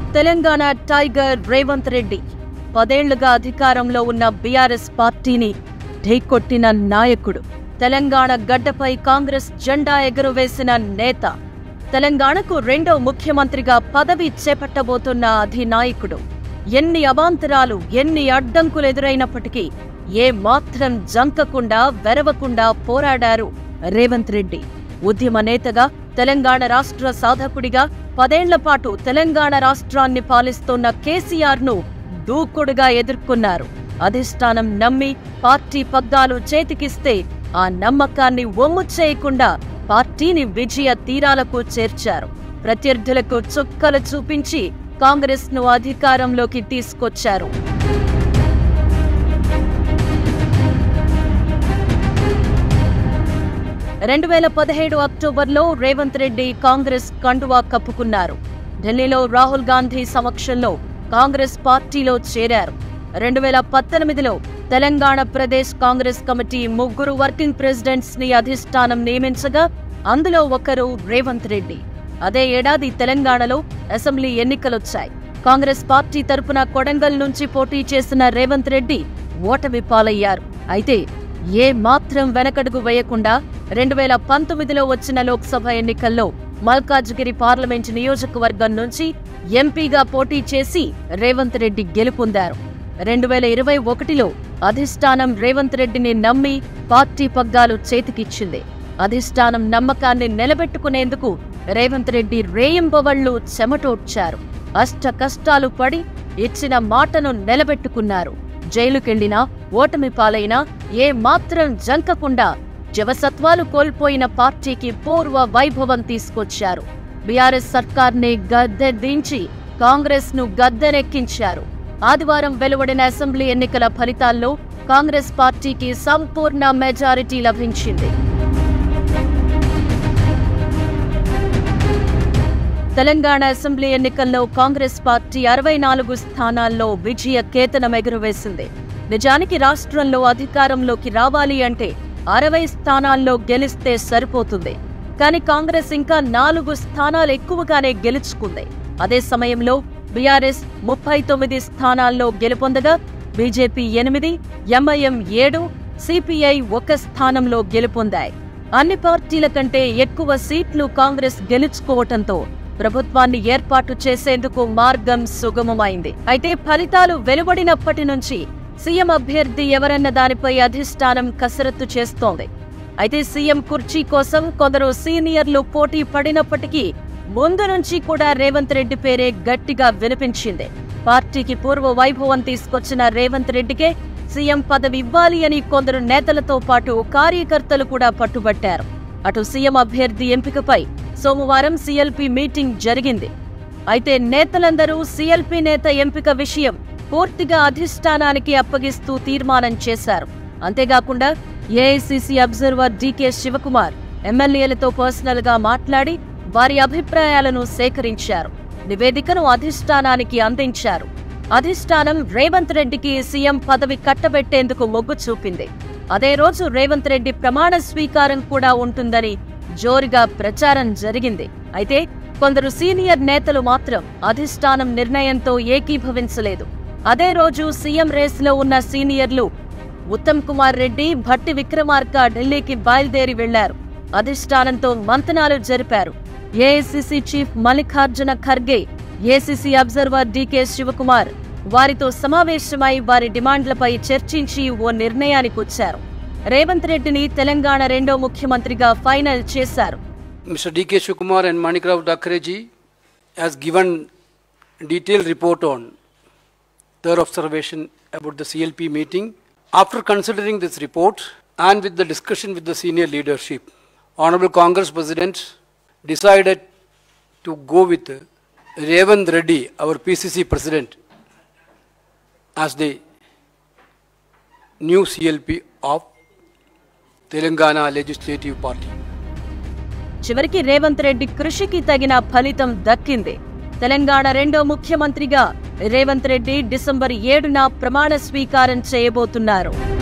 Telangana tiger Revanth Reddy పదేళ్లుగా అధికారంలో ఉన్న బీఆర్ఎస్ పార్టీని ఢీకొట్టిన నాయకుడు తెలంగాణ గడ్డపై కాంగ్రెస్ జెండా ఎగురవేసిన నేత తెలంగాణకు రెండో ముఖ్యమంత్రిగా పదవి చేపట్టబోతున్న అధినాయకుడు ఎన్ని అవాంతరాలు ఎన్ని అడ్డంకులు ఎదురైనప్పటికీ ఏ మాత్రం జంకకుండా వెరవకుండా పోరాడారు రేవంత్ రెడ్డి ఉద్యమ నేతగా తెలంగాణ రాష్ట్ర సాధకుడిగా పదేళ్ల పాటు తెలంగాణ రాష్ట్రాన్ని పాలిస్తున్న కేసీఆర్ ను దూకుడుగా ఎదుర్కొన్నారు అధిష్టానం నమ్మి పార్టీ పగ్గాలు చేతికిస్తే ఆ నమ్మకాన్ని ఒమ్ము చేయకుండా పార్టీని విజయ తీరాలకు చేర్చారు ప్రత్యర్థులకు చుక్కలు చూపించి కాంగ్రెస్ ను అధికారంలోకి తీసుకొచ్చారు రెండు వేల పదిహేడు అక్టోబర్లో రేవంత్ రెడ్డి కాంగ్రెస్ కండువా కప్పుకున్నారు ఢిల్లీలో రాహుల్ గాంధీ సమక్షంలో కాంగ్రెస్ పార్టీలో చేరారు రెండు వేల పద్దెనిమిదిలో తెలంగాణ ప్రదేశ్ కాంగ్రెస్ కమిటీ ముగ్గురు వర్కింగ్ ప్రెసిడెంట్స్ ని అధిష్టానం నియమించగా అందులో ఒకరు రేవంత్ రెడ్డి అదే ఏడాది తెలంగాణలో అసెంబ్లీ ఎన్నికలొచ్చాయి కాంగ్రెస్ పార్టీ తరపున కొడంగల్ నుంచి పోటీ చేసిన రేవంత్ రెడ్డి ఓటమి పాలయ్యారు అయితే ఏ మాత్రం వెనకడుగు వేయకుండా రెండు వేల పంతొమ్మిదిలో వచ్చిన లోక్సభ ఎన్నికల్లో మల్కాజ్గిరి పార్లమెంట్ నియోజకవర్గం నుంచి ఎంపీగా పోటీ చేసి రేవంత్ రెడ్డి గెలుపొందారు రెండు వేల ఇరవై ఒకటిలో అధిష్టానం రేవంత్ రెడ్డిని నమ్మి పార్టీ పగ్గాలు చేతికిచ్చింది అధిష్టానం నమ్మకాన్ని నిలబెట్టుకునేందుకు రేవంత్ రెడ్డి రేయింబవళ్లు చెమటోడ్చారు అష్ట కష్టాలు పడి ఇచ్చిన మాటను నిలబెట్టుకున్నారు జైలుకెళ్లినా ఓటమి పాలైనా ఏ మాత్రం జంకకుండా జవసత్వాలు కోల్పోయిన పార్టీకి పూర్వ వైభవం తీసుకొచ్చారు బీఆర్ఎస్ సర్కార్ని గద్దె దించి కాంగ్రెస్ ను గద్దెనెక్కించారు ఆదివారం వెలువడిన అసెంబ్లీ ఎన్నికల ఫలితాల్లో కాంగ్రెస్ పార్టీకి సంపూర్ణ మెజారిటీ లభించింది తెలంగాణ అసెంబ్లీ ఎన్నికల్లో కాంగ్రెస్ పార్టీ అరవై నాలుగు స్థానాల్లో విజయ కేతనం ఎగురవేసింది నిజానికి రాష్ట్రంలో అధికారంలోకి రావాలి అంటే అరవై స్థానాల్లో గెలిస్తే సరిపోతుంది కానీ కాంగ్రెస్ ఇంకా నాలుగు స్థానాలు ఎక్కువగానే గెలుచుకుంది అదే సమయంలో బీఆర్ఎస్ ముప్పై తొమ్మిది స్థానాల్లో గెలుపొందగా బీజేపీ ఎనిమిది ఎంఐఎం ఏడు సిపిఐ ఒక స్థానంలో గెలుపొందాయి అన్ని పార్టీల కంటే ఎక్కువ సీట్లు కాంగ్రెస్ గెలుచుకోవటంతో ప్రభుత్వాన్ని ఏర్పాటు చేసేందుకు మార్గం సుగమమైంది అయితే ఫలితాలు వెలువడినప్పటి నుంచి సీఎం అభ్యర్థి ఎవరన్న దానిపై అధిష్టానం కసరత్తు చేస్తోంది అయితే సీఎం కుర్చీ కోసం కొందరు సీనియర్లు పోటీ పడినప్పటికీ ముందు నుంచి కూడా రేవంత్ రెడ్డి పేరే గట్టిగా వినిపించింది పార్టీకి పూర్వ వైభవం తీసుకొచ్చిన రేవంత్ రెడ్డికే సీఎం పదవి ఇవ్వాలి అని కొందరు నేతలతో పాటు కార్యకర్తలు కూడా పట్టుబట్టారు అటు సీఎం అభ్యర్థి ఎంపికపై సోమవారం సీఎల్పీ మీటింగ్ జరిగింది అయితే నేతలందరూ సీఎల్పీ నేత ఎంపిక విషయం పూర్తిగా అధిష్టానానికి అప్పగిస్తూ తీర్మానం చేశారు అంతేకాకుండా ఏఐసీసీ అబ్జర్వర్ డీకే శివకుమార్ ఎమ్మెల్యేలతో పర్సనల్ గా మాట్లాడి వారి అభిప్రాయాలను సేకరించారు నివేదికను అధిష్టానానికి అందించారు అధిష్టానం రేవంత్ రెడ్డికి సీఎం పదవి కట్టబెట్టేందుకు మొగ్గు చూపింది అదే రోజు రేవంత్ రెడ్డి ప్రమాణ స్వీకారం కూడా ఉంటుందని జోరుగా ప్రచారం జరిగింది అయితే కొందరు సీనియర్ నేతలు మాత్రం అధిష్టానం నిర్ణయంతో ఏకీభవించలేదు అదే రోజు సీఎం రేసులో ఉన్న సీనియర్లు ఉత్తమ్ కుమార్ రెడ్డి భట్టి విక్రమార్క ఢిల్లీకి బయలుదేరి వెళ్లారు అధిష్టానంతో మంతనాలు జరిపారు AICC chief Mallikarjuna Kharge ACC observer DK Shivakumar వారితో సమావేశమై వారి డిమాండ్లపై చర్చించి ఓ నిర్ణయానికి వచ్చారు రేవంత్ రెడ్డిని తెలంగాణ రెండో ముఖ్యమంత్రిగా ఫైనల్ చేశారు Mr. D.K. Shivakumar and Manikrao Dakreji has given detailed report on their observation about the CLP meeting. After considering this report and with the discussion with the senior leadership, Honorable Congress President decided to go with Revant Reddy, our PCC President, as the new CLP of Telangana Legislative Party. చివరికి రేవంత్ రెడ్డి కృషికి తగిన ఫలితం దక్కింది తెలంగాణ రెండో ముఖ్యమంత్రిగా Revanth Reddy December ఏడున ప్రమాణ స్వీకారం చేయబోతున్నారు